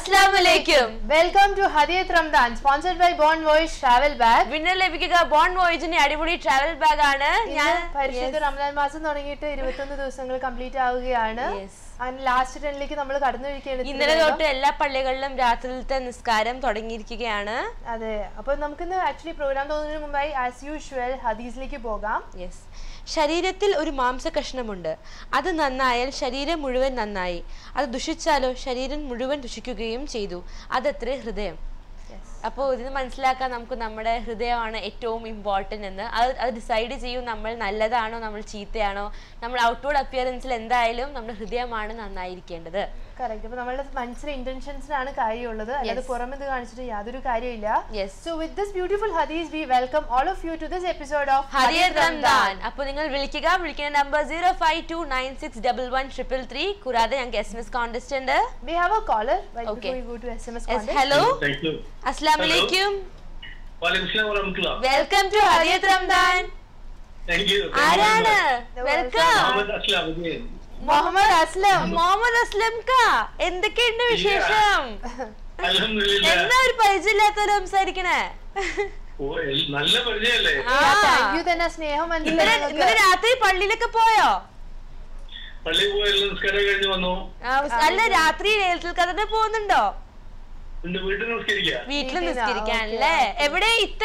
അസ്ലാം വലൈക്കും welcome to ഹദിയത് Ramadan sponsored by Bon Voyage travel bag winner ലഭിക്കുക ബോൺ വോയേജിന്റെ അടിപൊളി ട്രാവൽ ബാഗ് ആണ് ഞാൻ പരിശുദ്ധ റംദാൻ മാസം തുടങ്ങിയിട്ട് ഇരുപത്തൊന്ന് ദിവസങ്ങൾ കംപ്ലീറ്റ് ആവുകയാണ് Yes. അങ്ങനെ ലാസ്റ്റ് ടെന്നിലേക്ക് നമ്മൾ കടന്നു ഇന്നലെ തൊട്ട് എല്ലാ പള്ളികളിലും രാത്രിയിലത്തെ നിസ്കാരം തുടങ്ങിയിരിക്കുകയാണ് അതെ അപ്പൊ നമുക്കിന്ന് ആക്ച്വലി പ്രോഗ്രാം തോന്നുന്നതിന് മുമ്പായി ആസ് യൂഷ്വൽ ഹദീസിലേക്ക് പോകാം യെസ് ശരീരത്തിൽ ഒരു മാംസ കഷ്ണമുണ്ട് അത് നന്നായാൽ ശരീരം മുഴുവൻ നന്നായി അത് ദുഷിച്ചാലോ ശരീരം മുഴുവൻ ദുഷിക്കുകയും ചെയ്തു അതത്രേ ഹൃദയം അപ്പോൾ ഇതിന് മനസ്സിലാക്കാൻ നമുക്ക് നമ്മുടെ ഹൃദയമാണ് ഏറ്റവും ഇമ്പോർട്ടൻ്റ് എന്ന് അത് അത് ഡിസൈഡ് ചെയ്യും നമ്മൾ നല്ലതാണോ നമ്മൾ ചീത്തയാണോ നമ്മൾ ഔട്ട്വേർഡ് അപ്പിയറൻസിൽ എന്തായാലും നമ്മുടെ ഹൃദയമാണ് നന്നായിരിക്കേണ്ടത് കറക്റ്റ് അപ്പൊ നമ്മളുടെ മനസ്സിലെ ഇന്റൻഷൻസിനാണ് കാര്യമുള്ളത് അല്ലാതെ പുറമെ ഇത് കാണിച്ചിട്ട് യാതൊരു കാര്യമില്ല Yes. So with this beautiful ഹദീസ് we welcome all of you to this episode of ഹരിയർ റംദാൻ അപ്പോൾ നിങ്ങൾ വിളിക്കുക വിളിക്കുന്ന number zero five two nine six double one triple three കൂടാതെ ഞങ്ങൾക്ക് എസ് എം എസ് കോൺടെസ്റ്റ് ഉണ്ട് We have a caller. Well, Okay. before we go to SMS Yes, content. Hello Thank you. അസ്ലാം വലൈക്കും Walaikum salam warahmatullah. Welcome to ഹരിയർ Ramadan Thank you. ആരാണ് welcome Muhammad Aslam again. Muhammad Aslam Muhammad Aslam കാ എന്തൊക്കെയുണ്ട് വിശേഷം അൽഹംദുലില്ലാ. എന്താ ഒരു പരിചയമില്ലാത്തവര് സംസാരിക്കണേ ഓ, എൽ- നല്ല പരിചയല്ലേ ആ. താങ്ക് യു തന്നെ സ്നേഹം ഇന്നലെ മനസ്സിലായി ഇന്നലെ രാത്രി പള്ളിയിലൊക്കെ പോയോ പള്ളിയിൽ പോയി എല്ലാം നിസ്കാരം കഴിഞ്ഞ് വന്നു ആ, അല്ല രാത്രി ലൈലത്തുൽ ഖദറിന് പോകുന്നുണ്ടോ എന്റെ വീട്ടിൽ നിസ്കരിക്കുക വീട്ടിൽ വീട്ടിലാ, നിസ്കരിക്കാനല്ലേ എവിടെ ഇത്ത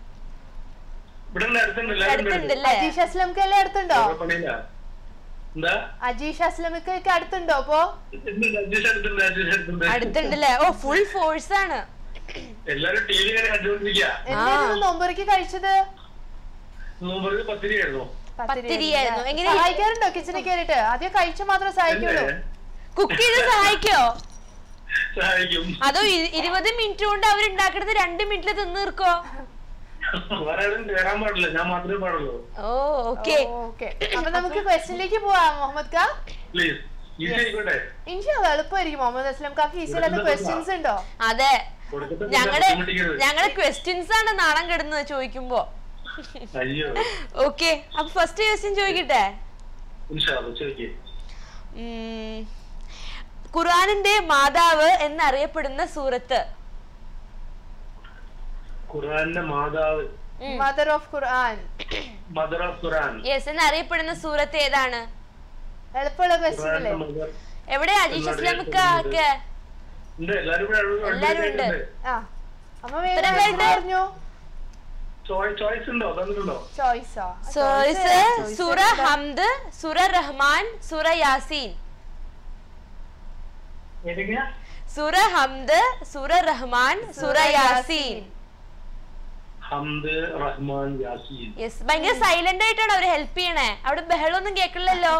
ഇവിടെ ഉണ്ട്, അടുത്തുണ്ട് എല്ലാവരും ഉണ്ട്. അടുത്തുണ്ടല്ലേ അജീഷ് അസ്ലംക്ക് എല്ലാം അടുത്തുണ്ടോ വേറെ പണിയില്ല. എന്താ അജീഷ് അസ്ലമിക്ക് അടുത്തുണ്ടോ അപ്പോ ഉണ്ട്, അഡ്ജസ്റ്റ് അടുത്തുണ്ട് അഡ്ജസ്റ്റ് അടുത്തുണ്ട് അടുത്തുണ്ടല്ലേ ഓ ഫുൾ ഫോഴ്സ് ആണ് എല്ലാരും ടി വി ഇങ്ങനെ കണ്ടുകൊണ്ടിരിക്കുക എന്തായിരുന്നു നോമ്പുറക്ക് കഴിച്ചത് നോമ്പ് പത്തിരിയായിരുന്നു പത്തിരിയായിരുന്നു. എങ്ങനെ- സഹായിക്കാറുണ്ടോ കിച്ചണിൽ കയറിയിട്ട് ആദ്യം കഴിച്ച മാത്രമേ സഹായിക്കുള്ളൂ എന്നെ കുക്ക് ചെയ്ത് സഹായിക്കോ സഹായിക്കും അതോ ഇ- ഇരുപത് മിനിറ്റ് കൊണ്ട് അവർ ഉണ്ടാക്കുന്നത് രണ്ട് മിനിറ്റിൽ തിന്നു തീർക്കോ വേറെ ആരും കയറാൻ പാടില്ല ഞാൻ മാത്രമേ പാടുള്ളൂ ഓ ഓക്കെ ഓക്കെ അപ്പൊ നമുക്ക് ക്വസ്റ്റ്യനിലേക്ക് പോവാം മുഹമ്മദ് കാ പ്ലീസ് ഈസി ആയിക്കോട്ടെ ഇൻഷാല്ല എളുപ്പമായിരിക്കും മുഹമ്മദ് അസ്ലം കാക്ക് ഈസി അല്ലാത്ത ക്വസ്റ്റ്യൻസ് ഉണ്ടോ അതെ കൊടുക്കട്ടെ ഞങ്ങളുടെ ബുദ്ധിമുട്ടിക്കരുത്. ഞങ്ങളുടെ ക്വസ്റ്റ്യൻസ് ആണ് നാണം കെടുന്നത് ചോദിക്കുമ്പോ അയ്യോ ഓക്കെ അപ്പൊ ഫസ്റ്റ് ക്വസ്റ്റ്യൻ ചോദിക്കട്ടെ ഇൻഷാല്ല ചോദിക്കേ ഉം, ഖുറാനിന്റെ മാതാവ് എന്നറിയപ്പെടുന്ന സൂറത്ത് ഖുറാന്റെ മാതാവ് mother of Quran mother of Quran yes എന്നറിയപ്പെടുന്ന സൂറത്ത് ഏതാണ് എളുപ്പമുള്ള ക്വസ്റ്റ്യൻ അല്ലേ ഖുറാന്റെ മദർ എവിടെ അജീഷ് അസ്ലമിക്ക ഒക്കെ ഉണ്ട് എല്ലാരും ഇവിടെ അവിടെ എല്ലാരും ഉണ്ട്. ആ അമ്മ ഉത്തരം വേഗം വേണ്ടേ? പറഞ്ഞോ ചോയ്സ് ഉണ്ടോ തന്നിട്ടുണ്ടോ ചോയ്സോ സോറിസ് സൂറ ഹംദ് സൂറ റഹ്മാൻ സൂറ യാസീൻ ഏതൊക്കെയാ സൂറ ഹംദ് സൂറ റഹ്മാൻ സൂറ യാസീൻ ഹംദ് റഹ്മാൻ യാസീൻ യെസ് ഭയങ്കര സൈലന്റ് ആയിട്ടാണ് അവര് ഹെൽപ്പ് ചെയ്യണേ അവിടെ ബഹളമൊന്നും കേൾക്കില്ലല്ലോ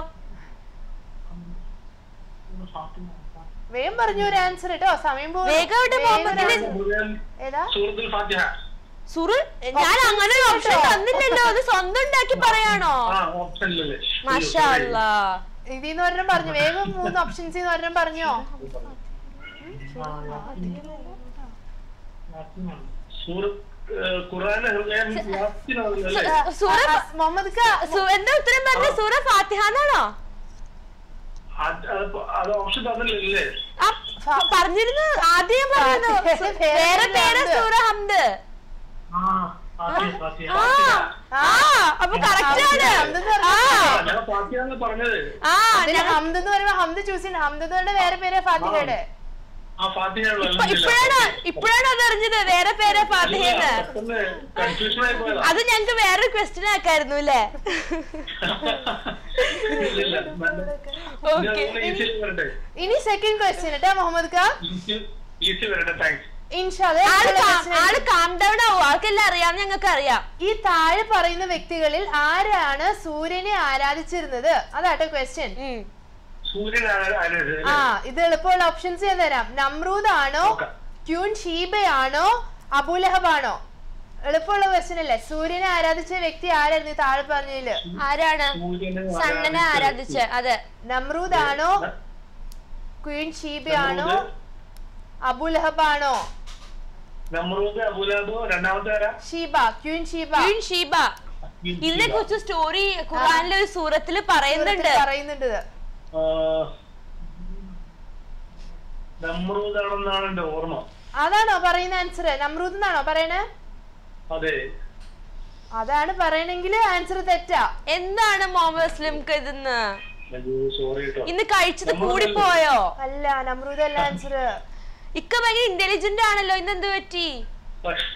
വേഗം പറഞ്ഞു ഒരു ആൻസർ കേട്ടോ സമയം പോകുന്നു. വേഗം ആവട്ടെ, വേഗം ഒരു മുഹമ്മദിന്. answer. മുഴുവൻ ഏതാ സൂറത്തുൽ ഫാത്തിഹ സുറു ഞാൻ അങ്ങനെ ഒരു ഓപ്ഷൻ തന്നില്ലല്ലോ അത് സ്വന്തം ഉണ്ടാക്കി പറയാണോ ആ ഓപ്ഷൻ ഇല്ലല്ലേ മാഷാ അല്ലാ ഇതിന്ന് ഒരെണ്ണം പറഞ്ഞു വേഗം മൂന്ന് ഓപ്ഷൻസ് ഒരെണ്ണം പറഞ്ഞോ സൂറത്ത് ഏഹ്, ഖുറാന്റെ ഹൃദയം യാസീനാണല്ലേ സൂറ ആ, മുഹമ്മദ് ക സു- എന്താ ഉത്തരം പറഞ്ഞ സൂറ ഫാത്തിഹ എന്നാണോ അത് അത് അത് ഓപ്ഷൻ തന്നില്ലല്ലേ ആ, പ- പറഞ്ഞിരുന്നു ആദ്യം പറഞ്ഞു ഫാത്തിഹ, വേറെ വേറെ പേര് ഹംദ്. സൂറ ഹംദ് ആ ഫാത്തിഹ ഫാത്തിഹ ആ ഫാത്തിഹ. ആ അപ്പൊ കറക്റ്റ് ആണ് ഹംദ് എന്ന് ആ ആ, ഞാൻ ഫാത്തിഹ എന്ന് പറഞ്ഞത് ആ അതിന് ഹംദ് എന്ന് പറയുമ്പോ ഹംദ് ചൂസ് ചെയ്യണം ഹംദ് എന്ന് പറഞ്ഞ വേറെ പേര് ഫാത്തിഹയുടെ ആ ഫാത്തിഹ ഇപ്പൊ- ഇപ്പോഴാണ് ഇപ്പോഴാണ് അത് അറിഞ്ഞത് വേറെ പേര് ഫാത്തിഹന്ന് കൺഫ്യൂഷൻ ആയി പോയതാ അത് ഞങ്ങക്ക് വേറൊരു ക്വസ്റ്റ്യൻ ആക്കായിരുന്നു അല്ലേ ഇല്ല, ഇല്ല. ഓക്കെ ഞാൻ ഈസി വരട്ടെ ഇനി സെക്കൻഡ് ക്വസ്റ്റ്യൻ കേട്ടോ മുഹമ്മദ് ക ഈസി ഈസി വരട്ടെ താങ്ക്സ് ഇൻഷാല് ആള് കാം- ആള് കാം ഡൗൺ ആവും ആൾക്കെല്ലാം അറിയാം ഞങ്ങൾക്ക് അറിയാം ഈ താഴെ പറയുന്ന വ്യക്തികളിൽ ആരാണ് സൂര്യനെ ആരാധിച്ചിരുന്നത് അതാട്ടോ ക്വസ്റ്റ്യൻ ഉം. സൂര്യൻ ആരാ- ആരാണ് ആ ഇത് എളുപ്പമുള്ള ഓപ്ഷൻസ് ഞാൻ തരാം നമ്രൂദ് ആണോ നോക്കാം. ക്യൂൻ ഷീബയാണോ അബുലഹബ് ആണോ എളുപ്പമുള്ള ക്വസ്റ്റ്യൻ അല്ലേ സൂര്യനെ ആരാധിച്ച വ്യക്തി ആരായിരുന്നു ഈ താഴെ പറഞ്ഞതില് ആരാണ് സൂര്യനെ സണ്ണനെ ആരാധിച്ച അതെ നമ്രൂദ് ആണോ ക്വീൻ ഷീബയാണോ അബുലഹബ് ആണോ നമ്രൂദ് അബുലാബ് രണ്ടാമത്തെ ആരാ Sheba queen Sheba queen Sheba ഇതിനെ കുറിച്ച് സ്റ്റോറി ഖുറാനിലെ ഒരു സൂറത്തിൽ പറയുന്നുണ്ട് സൂറത്തിൽ പറയുന്നുണ്ട് ഇത്. ആ, നമ്രൂദാണെന്നാണ് എന്റെ ഓർമ്മ അതാണോ പറയുന്ന ആൻസർ നമ്രൂദ് എന്നാണോ പറയണേ അതെ അതാണ് പറയണെങ്കിൽ ആൻസർ തെറ്റാ എന്താണ് മുഹമ്മദ് അസ്ലംക്ക് ഇതെന്ന് അയ്യോ സോറി കേട്ടോ ഇന്ന് കഴിച്ചത് കൂടിപ്പോയോ അല്ല നമ്രൂദ് അല്ല ആൻസർ ഇക്ക ഭയങ്കര ഇന്റലിജന്റ് ആണല്ലോ ഇന്ന് എന്ത് പറ്റി പക്ഷ-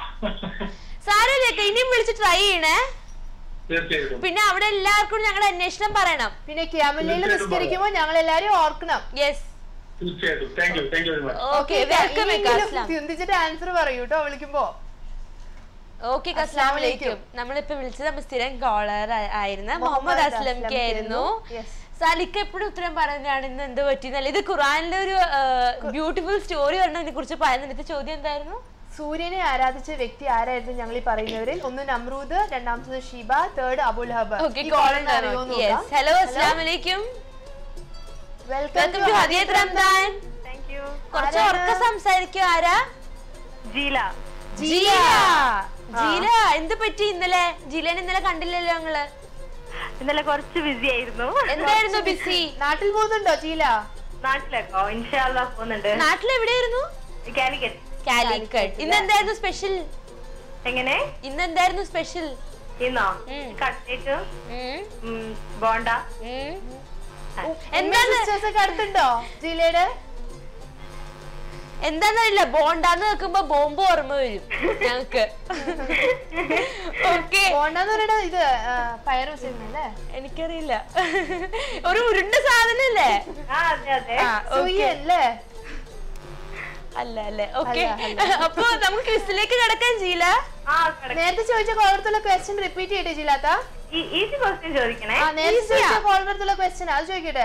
സാരമില്ല ഇനിയും വിളിച്ച് ട്രൈ ചെയ്യണേ തീർച്ചയായിട്ടും പിന്നെ അവിടെ എല്ലാവർക്കും ഞങ്ങളുടെ അന്വേഷണം പറയണം പിന്നെ ക്യാമലയിൽ തീർച്ചയായിട്ടും നിസ്കരിക്കുമ്പോ ഞങ്ങൾ എല്ലാരും ഓർക്കണം യെസ് തീർച്ചയായിട്ടും thank you thank you very much okay welcome Aslam ചിന്തിച്ചിട്ട് ആൻസർ പറയൂ കേട്ടോ വിളിക്കുമ്പോ ഓക്കെ അസ്ലാം അസ്സലാമു വലൈക്കും അലൈക്കും. നമ്മളിപ്പോ വിളിച്ചത് നമ്മ സ്ഥിരം കോളർ ആയിരുന്ന മുഹമ്മദ് മുഹമ്മദ് അസ്ലംക്ക് ആയിരുന്നു Yes. സാലിക്ക് എപ്പോഴും ഉത്തരം പറയുന്നതാണ് ഇന്ന് എന്ത് പറ്റിയെന്നല്ല ഇത് ഖുറാനിലെ ഒരു ബ്യൂട്ടിഫുൾ സ്റ്റോറി പറഞ്ഞതിനെ കുറിച്ച് പറയുന്നത് ചോദ്യം എന്തായിരുന്നു സൂര്യനെ ആരാധിച്ച വ്യക്തി ആരായിരുന്നു ഞങ്ങൾ ഈ പറയുന്നവരിൽ ഒന്ന് നമ്രൂദ് രണ്ടാമത്തത് ഷിബ തേർഡ് അബുൽഹബ് ഓക്കെ കോളർ യെസ് ഹലോ അസ്ലാം വലൈക്കും വെൽക്കം വെൽക്കം ടു ഹദിയത് റംദാൻ താങ്ക് യു കുറച്ച് ആരാണ്? ഉറക്ക സംസാരിക്കും ആരാ ജീല ജീല ജീല എന്ത് പറ്റി ഇന്നലെ ജീലനെ ഇന്നലെ കണ്ടില്ലല്ലോ ഞങ്ങള് ഇന്നലെ കുറച്ച് ബിസി ആയിരുന്നു എന്തായിരുന്നു ബിസി നാട്ടിൽ പോകുന്നുണ്ടോ ചീല നാട്ടിലേക്കോ ഇൻഷാല്ല പോകുന്നുണ്ട് നാട്ടിൽ എവിടെയായിരുന്നു കാലിക്കറ്റ് കാലിക്കറ്റ് ഇന്ന് എന്തായിരുന്നു സ്പെഷ്യൽ എങ്ങനെ ഇന്ന് എന്തായിരുന്നു സ്പെഷ്യൽ ഇന്നോ ഉം. കട്ട്ലേറ്റ് ബോണ്ട എന്താണ് സിസ്റ്റേഴ്സ് ഒക്കെ അടുത്തുണ്ടോ ജീലയുടെ എന്താന്നറിയില്ല ബോണ്ടാന്ന് വെക്കുമ്പോ ബോംബ് ഓർമ്മ വരും ഞങ്ങക്ക് ഓക്കെ പോണ്ടെന്ന് പറയണ ഇത് ഫയർ അല്ലേ എനിക്കറിയില്ല ഒരു ഉരുണ്ട സാധനല്ലേ ആ അതെ അതെ ആ, സുയി okay. അല്ലേ അല്ല അല്ലേ ഓക്കെ അല്ല, അപ്പൊ നമുക്ക് ക്വിസിലേക്ക് കിടക്കാൻ ചെയ്യില്ല ആ correct. നേരത്തെ ചോദിച്ച കോളർത്തുള്ള ക്വസ്റ്റ്യൻ റിപ്പീറ്റ് ചെയ്തിട്ട് ജില്ലാത്ത ഈ- ഈസി ക്വസ്റ്റ്യൻ ചോദിക്കണേ ആ നേരത്തെ Easy ആ. ചോദിച്ച കോളർത്തുള്ള ക്വസ്റ്റ്യൻ അത് ചോദിക്കട്ടെ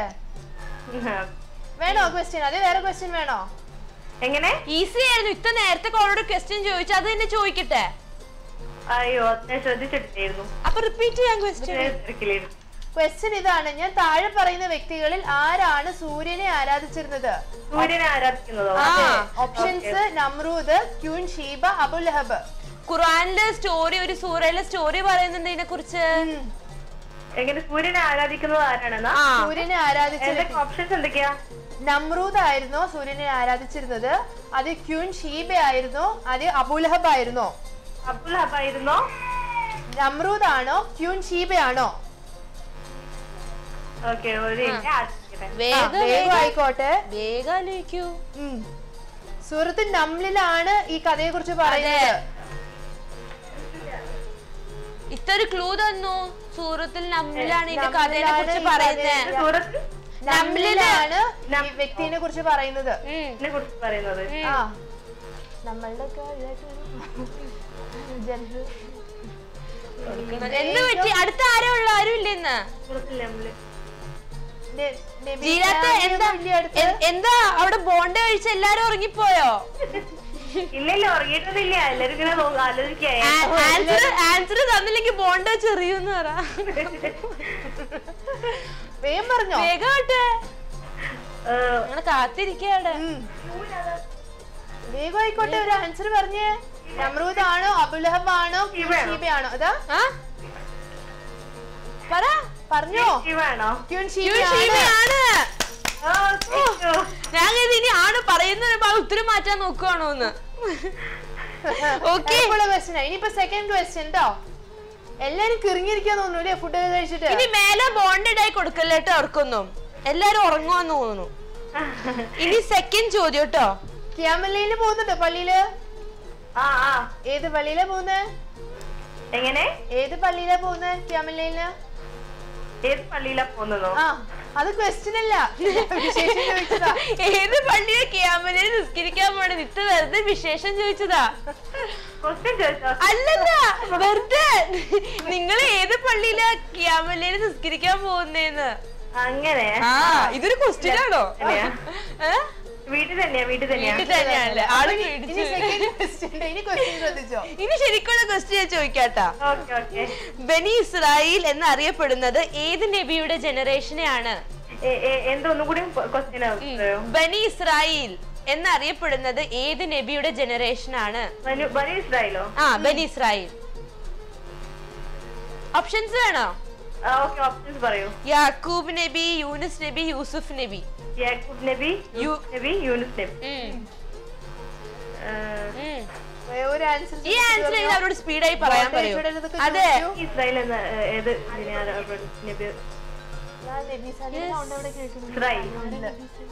വേണോ ക്വസ്റ്റ്യൻ അത് വേറെ ക്വസ്റ്റ്യൻ വേണോ എങ്ങനെ ഈസി ആയിരുന്നു ഇത്ര നേരത്തെ കോളോട് ക്വസ്റ്റ്യൻ ചോദിച്ചു അത് തന്നെ ചോദിക്കട്ടെ അയ്യോ ഞാൻ ശ്രദ്ധിച്ചിട്ടില്ലായിരുന്നു അപ്പൊ റിപ്പീറ്റ് ചെയ്യാൻ ക്വസ്റ്റ്യൻ തിരക്കിലായിരുന്നു ക്വസ്റ്റ്യൻ ഇതാണ് ഞാൻ താഴെ പറയുന്ന വ്യക്തികളിൽ ആരാണ് സൂര്യനെ ആരാധിച്ചിരുന്നത് സൂര്യനെ ആരാധിക്കുന്നതോ ആ. ഓപ്ഷൻസ് നമ്രൂദ് ക്യൂൻ ഷീബ അബുൽഹബ് ഖുറാനിലെ സ്റ്റോറി ഒരു സൂറയിലെ സ്റ്റോറി പറയുന്നുണ്ട് ഇതിനെ കുറിച്ച് എങ്ങനെ സൂര്യനെ ആരാധിക്കുന്നത് ആരാണെന്നാ ആ സൂര്യനെ ആരാധിച്ച എന്തൊക്കെ ഓപ്ഷൻസ് എന്തൊക്കെയാ നമ്രൂദ് ആയിരുന്നോ സൂര്യനെ ആരാധിച്ചിരുന്നത് അത് ക്യൂൻ ഷീബ ആയിരുന്നോ അത് അബുൽഹബ് ആയിരുന്നോ അബ്ദുൽ ഹബായിരുന്നോ നമ്രൂദ് ആണോ ക്യൂൻ ഷീബ ആണോ ഓക്കെ ഒരു minute, ആലോചിക്കട്ടെ. ആ, വേഗം വേഗം വേഗം ആയിക്കോട്ടെ വേഗം ആലോചിക്കൂ ഉം. സൂറത്ത് നംലിലാണ് ഈ കഥയെ കുറിച്ച് പറയുന്നത് ഇത്ര ഒരു ക്ലൂ തന്നു സൂറത്തിൽ നമ്മിലാണ് ഇതിന്റെ നമ്മിലാണ് കഥയെ കുറിച്ച് ഈ പറയുന്നത് കഥയുടെ- സൂറത്ത് നംലിലാണ് ഈ നം- വ്യക്തിനെ കുറിച്ച് പറയുന്നത് ഇതിനെ കുറിച്ച് പറയുന്നത് ആ നമ്മളുടെ ഒക്കെ ഇതായിട്ട് വരും. ജനറൽ എന്ത് പറ്റി അടുത്ത ആരോ ഉള്ള ആരും ഇല്ല ഇന്ന് സൂറത്തിൽ നമ്മള് നെ- നബി ജീരാത്ത ഇബ്രാഹിം എന്താ വലിയ അടുത്ത്. എ- എന്താ അവിടെ ബോണ്ട് കഴിച്ച് എല്ലാരും ഉറങ്ങിപ്പോയോ ഇല്ല ഇല്ല ഉറങ്ങിയിട്ടൊന്നുമില്ല എല്ലാരും ഇങ്ങനെ നോ- ആലോചിക്കാ ആൻസർ ആൻസർ തന്നില്ലെങ്കിൽ ബോണ്ട് വെച്ച് എറിയൂന്ന് പറ വേഗം പറഞ്ഞോ വേഗം ആട്ടെ ഏഹ്, അങ്ങനെ കാത്തിരിക്കവിടെ ഉം. വേഗം ആയിക്കോട്ടെ ഒരു ആൻസർ പറഞ്ഞേ നമ്രൂദ് ആണോ അബുലഹബ് ആണോ ഷീബയാണോ? ഷീബയാണോ അതാ ആ പറ പറഞ്ഞോ ശിവാണോ ക്യൂൻ യു ഷീബയാണ് ഷീബയാണ് ഓ, thank you. ഞാൻ ഇത് ഇനി ആണ് പറയുന്നതിന് ആ ഉത്തരം മാറ്റാൻ നോക്കുവാണോ എന്ന് Okay. ക്വസ്റ്റ്യൻ ഇനിയിപ്പോ സെക്കൻഡ് ക്വസ്റ്റ്യൻ കേട്ടോ എല്ലാരും കിറങ്ങിയിരിക്കാൻ തോന്നുന്നു ഫുഡ് ഒക്കെ കഴിച്ചിട്ട് ഇനി മേലെ ബോണ്ടഡ് ആയി കൊടുക്കല്ലേട്ടോ അവർക്കൊന്നും എല്ലാരും ഉറങ്ങുവാന്ന് തോന്നുന്നു ഇനി സെക്കൻഡ് ചോദ്യം കേട്ടോ ക്യാമലയില് പോകുന്നുണ്ടോ പള്ളിയില് ആ ആ ഏത് പള്ളിയിലാ പോകുന്നേ എങ്ങനെ ഏത് പള്ളിയിലാ പോകുന്നേ ക്യാമലയില് ഏത് പള്ളിയിലാ പോകുന്നതോ ആ അത് ക്വസ്റ്റ്യൻ അല്ല വിശേഷം ചോദിച്ചതാ ഏത് പള്ളിയെ ക്യാമറയിൽ നിസ്കരിക്കാൻ പോണേ നിത്ത് വെറുതെ വിശേഷം ചോദിച്ചതാ ക്വസ്റ്റ്യൻ ചോദിച്ചോ അല്ലല്ല വെറുതെ നിങ്ങൾ ഏത് പള്ളിയിലാ ക്യാമലയിൽ നിസ്കരിക്കാൻ പോകുന്നേന്ന് അങ്ങനെ ആ ഇതൊരു ക്വസ്റ്റ്യൻ ആണോ തന്നെയാ. ഏ? വീട്ടിൽ തന്നെയാ വീട്ടിൽ തന്നെയാ വീട്ടിൽ തന്നെയാണല്ലേ ആള് ഇനി പേടിച്ചു സെക്കൻഡ് ക്വസ്റ്റ്യൻ ഇനി ക്വസ്റ്റ്യൻ ശ്രദ്ധിച്ചോ ഇനി ശരിക്കുള്ള ക്വസ്റ്റ്യൻ ഞാൻ ചോദിക്കാട്ടാ ഓക്കെ ഓക്കെ ബനി ഇസ്രായേൽ എന്നറിയപ്പെടുന്നത് ഏത് നബിയുടെ ജനറേഷനെയാണ് എന്തൊന്നും കൂടി ക്വസ്റ്റ്യൻ ബനി ഇസ്രായേൽ എന്നറിയപ്പെടുന്നത് ഏത് നബിയുടെ ജനറേഷനാണ് ബനി ഇസ്രായേലോ ആ ബനി ഇസ്രായേൽ ഓപ്ഷൻസ് വേണോ ഓക്കെ ഓപ്ഷൻസ് പറയൂ യാക്കൂബ് നബി യൂനുസ് നബി യൂസുഫ് നബി യാക്കൂബ് നബി യു- യൂസുഫ് നബി യൂനുസ് നബി ഉം, ഏഹ്, ഉം. ഒരു ആൻസർ ഈ ആൻസർ ചെയ്ത് അവരോട് സ്പീഡായി പറയാൻ പറയൂ ഇവിടെയുള്ളതൊക്കെ അതെ ചോദിക്കൂ. ഇസ്രായേൽ എന്ന ഏഹ്, ഏത് ഇതിനെയാണ് നബി ഞാൻ നബി സാലിന്റെ sound അവിടെ കേൾക്കുന്നുണ്ട്. ഇസ്രായേൽ ഉണ്ട്.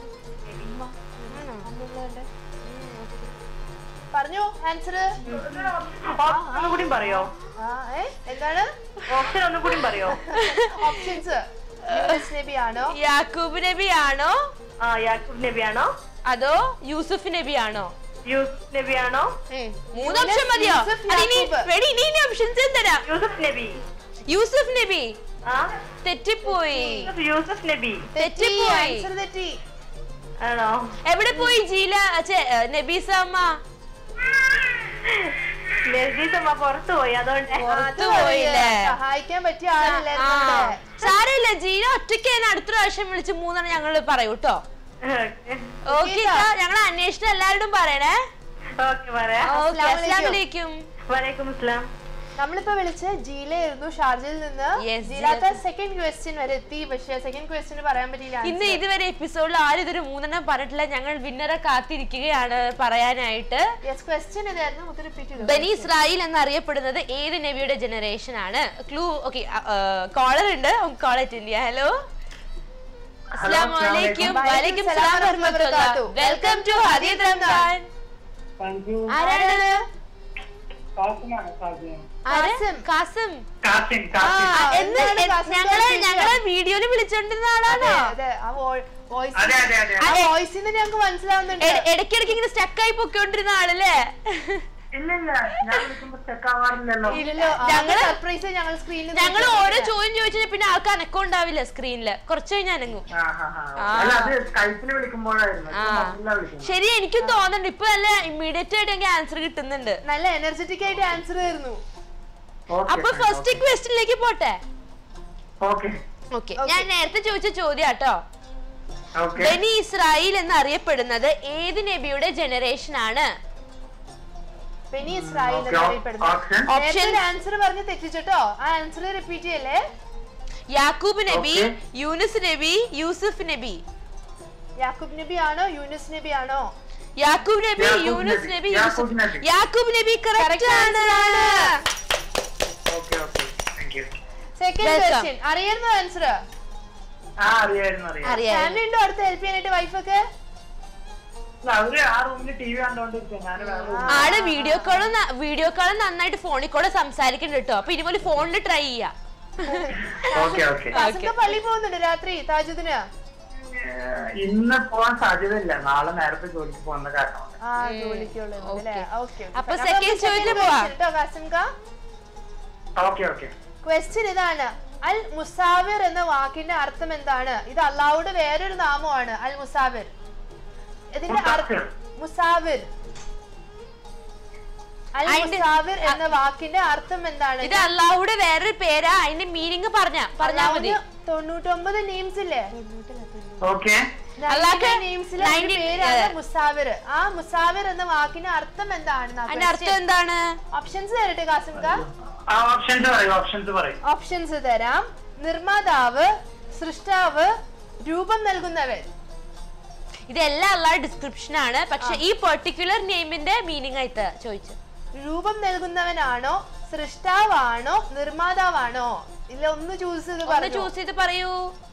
പറഞ്ഞോ ആൻസർ ഓപ്ഷൻ ഒന്നുകൂടി പറയോ എന്താണ് ഓപ്ഷൻ ഒന്നുകൂടി പറയോ ഓപ്ഷൻസ് യൂനിസ് നബി ആണോ യാക്കൂബ് നബി ആണോ ആ യാക്കൂബ് നബി ആണോ അതോ യൂസുഫ് നബി ആണോ യൂസുഫ് നബി ആണോ മൂന്ന് ഓപ്ഷൻ മതിയോ യൂസുഫ്, അതിനി യാക്കൂബ്. ready, ഇനി ഇനി ഓപ്ഷൻസ് തരാം യൂസുഫ് നബി യൂസുഫ് നബി ആ തെറ്റിപ്പോയി യൂസുഫ്- യൂസുഫ് നബി തെറ്റി തെറ്റിപ്പോയി. ആൻസർ തെറ്റി ആണോ എവിടെ പോയി ജീല ഛെ, ഏ, നബീസ അമ്മ നസീസമ്മ പുറത്തു പോയി അതുകൊണ്ട് പുറത്ത് അത് പോയില്ലേ? സഹായിക്കാൻ പറ്റിയ ആ ആളില്ലായിരുന്നു ഇവിടെ. സാരമില്ല ജീല ഒറ്റയ്ക്ക് തന്നെ അടുത്ത പ്രാവശ്യം വിളിച്ച് മൂന്നെണ്ണം ഞങ്ങൾ പറയൂ കേട്ടോ ഓക്കെ ഞങ്ങൾ അന്വേഷണം എല്ലാവരോടും പറയണേ ഓക്കെ പറയാം ഓക്കെ അസ്സലാമു അസ്സാം വലൈക്കും വലൈക്കും അസ്സലാം നമ്മളിപ്പോ വിളിച്ച ജീലയായിരുന്നു ഷാർജയിൽ നിന്ന് Yes, ജീലാത്ത ജീലത്ത്. സെക്കൻഡ് ക്വസ്റ്റ്യൻ വരെ എത്തി പക്ഷെ സെക്കൻഡ് ക്വസ്റ്റ്യൻ പറയാൻ പറ്റിയില്ല ഇന്ന് ഇതുവരെ എപ്പിസോഡിൽ ആരും ഇതൊരു മൂന്നെണ്ണം പറഞ്ഞിട്ടില്ല ഞങ്ങൾ വിന്നറെ കാത്തിരിക്കുകയാണ് പറയാനായിട്ട് യെസ് ക്വസ്റ്റ്യൻ ഇതായിരുന്നു മുത്ത് റിപ്പീറ്റ് ചെയ്തു ബനി ഇസ്രായേൽ എന്നറിയപ്പെടുന്നത് ഏത് നബിയുടെ ജനറേഷൻ ആണ് ക്ലൂ ഓക്കെ കോളർ ഉണ്ട് കോൾ എത്തില്ല ഹലോ അസ്സാം വലൈക്കും വലൈക്കും സലാം വറഹ്മത്തുള്ളാഹി വെൽക്കം ടു ഹദീദ് റംദാൻ താങ്ക് യു ആരാണ് കാസിനാണ് കാസിൻ ആര്? കാസിം. കാസിം കാസിൻ ആ, കാസിൻ എന്ന് എന്താണ് എ- കാസിം ഞങ്ങളെ ചോദിച്ചത്? ഞങ്ങളെ വീഡിയോയില് വിളിച്ചോണ്ടിരുന്ന ആളാണോ അതെ ആ വോയിസ് അതെ അതെ അതെ ആ വോയിസിൽ നിന്ന് ഞങ്ങൾക്ക് മനസ്സിലാവുന്നുണ്ട് എ- ഇടയ്ക്കിടയ്ക്ക് ഇങ്ങനെ സ്റ്റക്കായി പൊക്കോണ്ടിരുന്ന ആളല്ലേ ഇല്ല ഇല്ല ഞാൻ വിളിക്കുമ്പോ ചെക്ക് ആവാറില്ലല്ലോ ഇല്ലല്ലോ ഞങ്ങള് സർപ്രൈസ് ഞങ്ങൾ സ്ക്രീനിൽ ഞങ്ങൾ ഓരോ ചോദ്യം ചോദിച്ചാൽ പിന്നെ ആൾക്ക് അനക്കം ഉണ്ടാവില്ല സ്ക്രീനില് കുറച്ച് കഴിഞ്ഞ് അനങ്ങും ആ, ആ, ആ. അല്ല അത് സ്കൈപ്പിൽ വിളിക്കുമ്പോഴായിരുന്നു ആ ഇപ്പൊ മൊബൈലിലാ വിളിക്കുന്നത് ശരി എനിക്കും തോന്നുന്നുണ്ട് ഇപ്പൊ നല്ല ഇമ്മീഡിയറ്റ് ആയിട്ട് എനിക്ക് ആൻസർ കിട്ടുന്നുണ്ട് നല്ല എനർജറ്റിക് ആയിട്ട് ആൻസർ ആയിരുന്നു അപ്പൊ ഫസ്റ്റ് ക്വസ്റ്റിനിലേക്ക് പോട്ടെ ഓക്കെ ഓക്കെ ഞാൻ നേരത്തെ ചോദിച്ച ചോദ്യം കേട്ടോ ഓക്കെ ബനി ഇസ്രായേൽ എന്ന് അറിയപ്പെടുന്നത് ഏത് നബിയുടെ ജനറേഷൻ ആണ് പെനി ഇസ്രായേൽ ഓക്കെ എന്നറിയപ്പെടുന്നത് ഓപ്ഷൻ ഓപ്ഷൻ ആൻസർ പറഞ്ഞ് തെറ്റിച്ചിട്ടോ ആ ആൻസർ റിപ്പീറ്റ് ചെയ്യല്ലേ യാക്കൂബ് നബി Okay. യൂനുസ് നബി യൂസുഫ് നബി യാക്കൂബ് നബി ആണോ യൂനുസ് നബി ആണോ യാക്കൂബ് നബി യാക്കൂബ് യൂനുസ് നബി, നബി യാക്കൂബ് യൂസുഫ് നബി. യാക്കൂബ് നബി കറക്റ്റ് ആണ് okay okay thank you second Welcome. Question അറിയായിരുന്നു ആൻസർ ആ അറിയായിരുന്നു അറിയാം അറിയാം ഫാമിലി ഉണ്ടോ അടുത്ത് ഹെൽപ്പ് ചെയ്യാനായിട്ട് വൈഫൊക്കെ അല്ല, അവര് ആ റൂമിൽ ടി വി കണ്ടോണ്ടിരിക്കുക ഞാൻ വേറെ room- ആള് വീഡിയോ കോളും വീഡിയോ കോളും നന്നായിട്ട് ഫോണിൽ കൂടെ സംസാരിക്കുന്നുണ്ട് കേട്ടോ അപ്പൊ ഇതുപോലെ ഫോണിൽ ട്രൈ ചെയ്യാം ഓക്കെ ഓക്കെ കാസിക്ക പള്ളി പോകുന്നുണ്ട് രാത്രി താജുദിന് ഏഹ്, ഇന്ന് പോവാൻ സാധ്യതയില്ല നാളെ നേരത്തെ ജോലിക്ക് പോകുന്ന കാരണം ആ ജോലിക്കുള്ളത് അല്ലേ Okay. ഓക്കെ അപ്പൊ second ചോദ്യത്തിന് പോവാം. കേട്ടോ കാസിംക ഓക്കെ ഓക്കെ ക്വസ്റ്റ്യൻ ഇതാണ് അൽ മുസാവിർ എന്ന വാക്കിന്റെ അർത്ഥം എന്താണ് ഇത് അള്ളാഹുടെ വേറൊരു നാമമാണ് അൽ മുസാവിർ ഇതിന്റെ അർത്ഥം മുസാഫിർ. മുസാവിർ അൽ അതിന്റെ- മുസാവിർ എന്ന വാക്കിന്റെ അർത്ഥം എന്താണ് ഇത് അള്ളാഹുടെ വേറൊരു പേരാ അതിന്റെ മീനിങ് പറഞ്ഞ പറഞ്ഞാ മതി അള്ളാഹുവിന് തൊണ്ണൂറ്റൊമ്പത് നെയിംസ് ഇല്ലേ ഓക്കെ അള്ളാഹ്ക്ക് നെയിംസിലെ ഒരു 90 പേരാണ് ഏഹ്. മുസാവിർ ആ മുസാവിർ എന്ന വാക്കിന്റെ അർത്ഥം എന്താണ് അതിന്റെ അർത്ഥം എന്താണ് ഓപ്ഷൻസ് തരട്ടെ കാസിംക ആ ഓപ്ഷൻസ് പറയൂ ഓപ്ഷൻസ് പറയൂ ഓപ്ഷൻസ് തരാം നിർമ്മാതാവ് സൃഷ്ടാവ് രൂപം നൽകുന്നവൻ ഇതെല്ലാം അള്ളാഹ് ഡിസ്ക്രിപ്ഷൻ ആണ് പക്ഷെ ഈ പെർട്ടിക്കുലർ നെയിമിന്റെ മീനിങ് ആയിട്ട് ചോദിച്ചു രൂപം നൽകുന്നവനാണോ സൃഷ്ടാവാണോ നിർമ്മാതാവാണോ ഇല്ല ഒന്ന് ചൂസ് ചെയ്ത് ഒന്ന് പറഞ്ഞു ചൂസ് ചെയ്ത് പറയൂ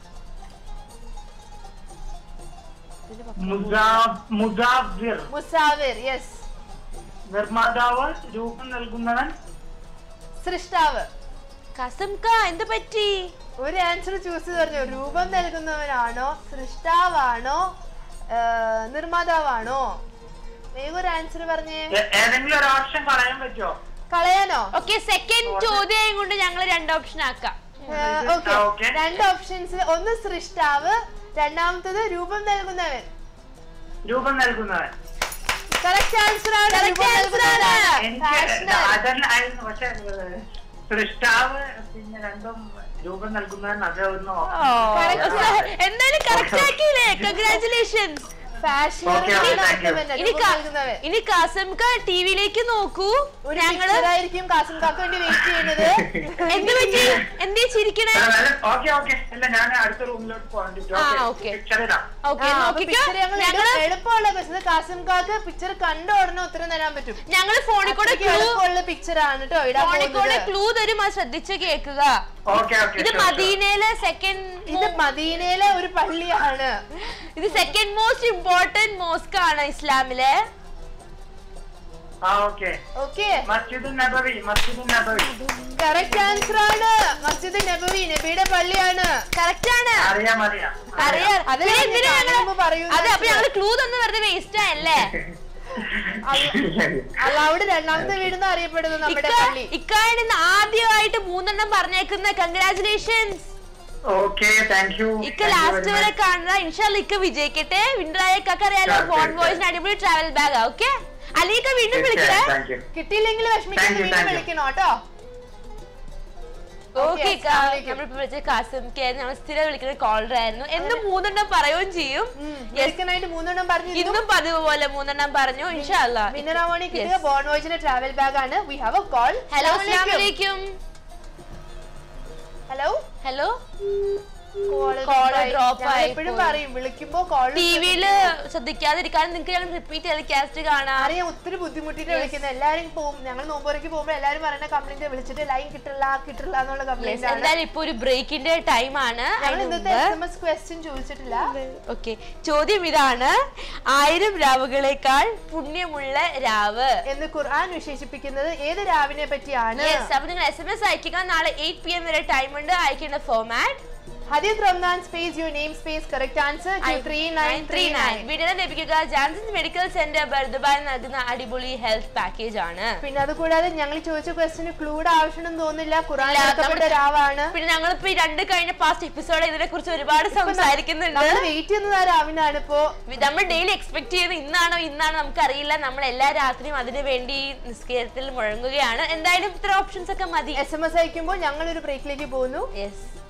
മുസാ- മുസാഫിർ മുസാവിർ യെസ് നിർമ്മാതാവ് രൂപം നൽകുന്നവൻ സൃഷ്ടാവ് കസംക എന്ത് പറ്റി ഒരു ആൻസർ ചൂസ് ചെയ്ത് പറഞ്ഞു രൂപം നൽകുന്നവനാണോ സൃഷ്ടാവാണോ ആ, നിർമ്മാതാവാണോ വേഗം ഒരു ആൻസർ പറഞ്ഞേ ഏ- ഏതെങ്കിലും ഒരു ഓപ്ഷൻ പറയാൻ പറ്റുമോ കളയാനോ ഓക്കെ സെക്കൻഡ് ചോദ്യം കൊണ്ട് ഞങ്ങൾ രണ്ട് ഓപ്ഷൻ ആക്കാം ഓക്കെ ആ, okay. രണ്ട് ഓപ്ഷൻസ് ഒന്ന് സൃഷ്ടാവ് രണ്ടാമത്തത് രൂപം നൽകുന്നവൻ രൂപം നൽകുന്നവൻ കറക്റ്റ് ആൻസർ ആണ് Correct രൂപം answer നൽകുന്നവൻ. ആണ്. എനിക്ക് Rational. അതല്ലായിരുന്നു പക്ഷെ ഏഹ്, സൃഷ്ടാവ് പിന്നെ രണ്ടും രൂപം നൽകുന്നവൻ അത് ഒന്ന് എന്തായാലും കറക്റ്റ് ആക്കിയില്ലേ congratulations Okay, okay, thank you. ഇനി കാ- ഇനി കാസംക ടിവിയിലേക്ക് നോക്കൂ ഒരു ഞങ്ങള് പിക്ചറായിരിക്കും കാസിം കാക്ക് വേണ്ടി വെയിറ്റ് ചെയ്യുന്നത് എന്ത് പറ്റി എന്തേ ചിരിക്കണേ ഓക്കെ ഓക്കെ അല്ല ഞാൻ അടുത്ത റൂമിലോട്ട് പോകാൻ ആ, okay. പിക്ചർ ഇടാം ഓക്കെ ആ, അപ്പൊ നോക്കിക്കോ picture ഞങ്ങൾ ഞങ്ങള് ഇടും. എളുപ്പമുള്ള ക്വസ്റ്റ്യൻ കാസിം കാക്ക് പിക്ചർ കണ്ട ഉടനെ ഉത്തരം തരാൻ പറ്റും ഞങ്ങള് ഫോണിൽ കൂടെ അത്രയ്ക്ക് ക്ലൂ എളുപ്പമുള്ള പിക്ചർ ആണ് കേട്ടോ ഇടാൻ ഫോണിൽ കൂടെ പോകുന്നത് ക്ലൂ തരും അത് ശ്രദ്ധിച്ച് കേൾക്കുക ഓക്കെ ഓക്കെ ഇത് മദീനയിലെ സെക്കൻഡ് ഇത് മദീനയിലെ ഒരു പള്ളിയാണ് ഇത് സെക്കൻഡ് മോസ്റ്റ് ഇമ്പോർട്ടന്റ് മോസ്ക് ആണ് ഇസ്ലാമിലെ ആ ഓക്കെ ഓക്കെ മസ്ജിദ് നബവി മസ്ജിദ് നബവി കറക്റ്റ് ആൻസർ ആണ് മസ്ജിദ് നബവി നബിയുടെ പള്ളിയാണ് കറക്റ്റ് ആണ് അറിയാം അറിയാം അറിയാം അതല്ലേ പിന്നെ ഞാൻ എന്തിനാ അതിന് ഞങ്ങള്- മുമ്പ് പറയുന്നത് അതെ അപ്പൊ ഞങ്ങള് ക്ലൂ തന്നു വെറുതെ വേസ്റ്റ് ആയല്ലേ അള്ളാവിടെ രണ്ടാമത്തെ വീടെന്ന് അറിയപ്പെടുന്നത് നമ്മുടെ പള്ളി ഇക്കാണ് ഇന്ന് ആദ്യമായിട്ട് മൂന്നെണ്ണം പറഞ്ഞേക്കുന്ന കൺഗ്രാചുലേഷൻസ് ഓക്കെ താങ്ക് യു ഇക്ക ലാസ്റ്റ് വരെ കാണുക ഇൻഷാല്ല ഇക്ക വിജയിക്കട്ടെ വിൻഡറായൊക്കെ അറിയാലോ Sure, ഫോൺ sure, വോയിസിന് അടിപൊളി ട്രാവൽ ബാഗ് ഓക്കെ അലീക്ക വീണ്ടും വിളിക്കണേ താങ്ക് യു കിട്ടിയില്ലെങ്കിൽ വിഷമിക്കാൻ Thank you, വീണ്ടും thank you. വിളിക്കണം കേട്ടോ ഓക്കെ Okay, assalamualaikum. നമ്മളിപ്പോ വിളിച്ച കാസിം കെ നമ്മൾ സ്ഥിരം വിളിക്കുന്ന കോളർ ആയിരുന്നു എന്നും മൂന്നെണ്ണം പറയുകയും ചെയ്യും Yes. വിളിക്കാനായിട്ട് മൂന്നെണ്ണം പറഞ്ഞു ഇന്നും പതിവ് പോലെ മൂന്നെണ്ണം പറഞ്ഞു ഇൻഷാല്ല വിന്നറാവണി കിട്ടിയ ബോൺ വോയിസിന്റെ ട്രാവൽ ബാഗ് ആണ് we have a call hello അസ്സാം വലൈക്കും hello hello call Call drop ആയി എപ്പോഴും പോയി. പറയും വിളിക്കുമ്പോ കോൾ ടിവിയില് ശ്രദ്ധിക്കാതിരിക്കാൻ നിങ്ങൾക്ക് ഞാൻ റിപ്പീറ്റ് ചെയ്ത് കാസ്റ്റ് കാണാം അറിയാം ഒത്തിരി ബുദ്ധിമുട്ടിട്ട് വിളിക്കുന്നത് എല്ലാരും പോകും ഞങ്ങൾ നോമ്പോരേക്ക് പോകുമ്പോ എല്ലാരും പറയുന്ന കംപ്ലൈന്റ് വിളിച്ചിട്ട് ലൈൻ കിട്ടില്ല കിട്ടില്ല എന്നുള്ള Yes, കംപ്ലൈന്റ് ആണ് എന്തായാലും ഇപ്പൊ ഒരു ബ്രേക്കിന്റെ ടൈം ആണ് ഞങ്ങൾ ഇന്നത്തെ എസ് എം എസ് ക്വസ്റ്റ്യൻ ചോദിച്ചിട്ടില്ല ഓക്കെ ചോദ്യം ഇതാണ് ആയിരം രാവുകളെക്കാൾ പുണ്യമുള്ള രാവ് എന്ന് ഖുർആൻ വിശേഷിപ്പിക്കുന്നത് ഏത് രാവിനെ പറ്റിയാണ് യെസ് അപ്പൊ നിങ്ങൾ എസ് എം എസ് അയക്കുക നാളെ എയ്റ്റ് പി എം വരെ ടൈം ഉണ്ട് അയക്കേണ്ട ഫോമാറ്റ് ഹദീദ് Ramadan space you name space correct answer three nine three nine വീടിനെ ലഭിക്കുക ജാൻസൺ മെഡിക്കൽ സെന്റർ ബർദുബായ് നൽകുന്ന അടിപൊളി ഹെൽത്ത് പാക്കേജ് ആണ് പിന്നെ അത് കൂടാതെ ഞങ്ങൾ ചോദിച്ച ക്വസ്റ്റിന് ക്ലൂഡ് ആവശ്യമെന്ന് തോന്നുന്നില്ല ഖുർആൻ ഇല്ല, ഇറക്കപ്പെട്ട നമ്മള് രാവാണ് പിന്നെ ഞങ്ങളിപ്പോ ഈ രണ്ട് കഴിഞ്ഞ പാസ്റ്റ് എപ്പിസോഡ് ഇതിനെ കുറിച്ച് ഒരുപാട് സംസാരിക്കുന്നുണ്ട് നമ്മൾ വെയിറ്റ് ചെയ്യുന്നത് ആ രാവിനാണ് ഇപ്പോ നമ്മൾ ഡെയിലി എക്സ്പെക്ട് ചെയ്യുന്നത് ഇന്നാണോ ഇന്നാണോ നമുക്കറിയില്ല നമ്മൾ എല്ലാ രാത്രിയും അതിനു വേണ്ടി നിസ്കാരത്തിൽ മുഴങ്ങുകയാണ് എന്തായാലും ഇത്ര ഓപ്ഷൻസ് ഒക്കെ മതി എസ് എം എസ് അയക്കുമ്പോൾ ഞങ്ങൾ ഒരു ബ്രേക്കിലേക്ക് പോകുന്നു യെസ്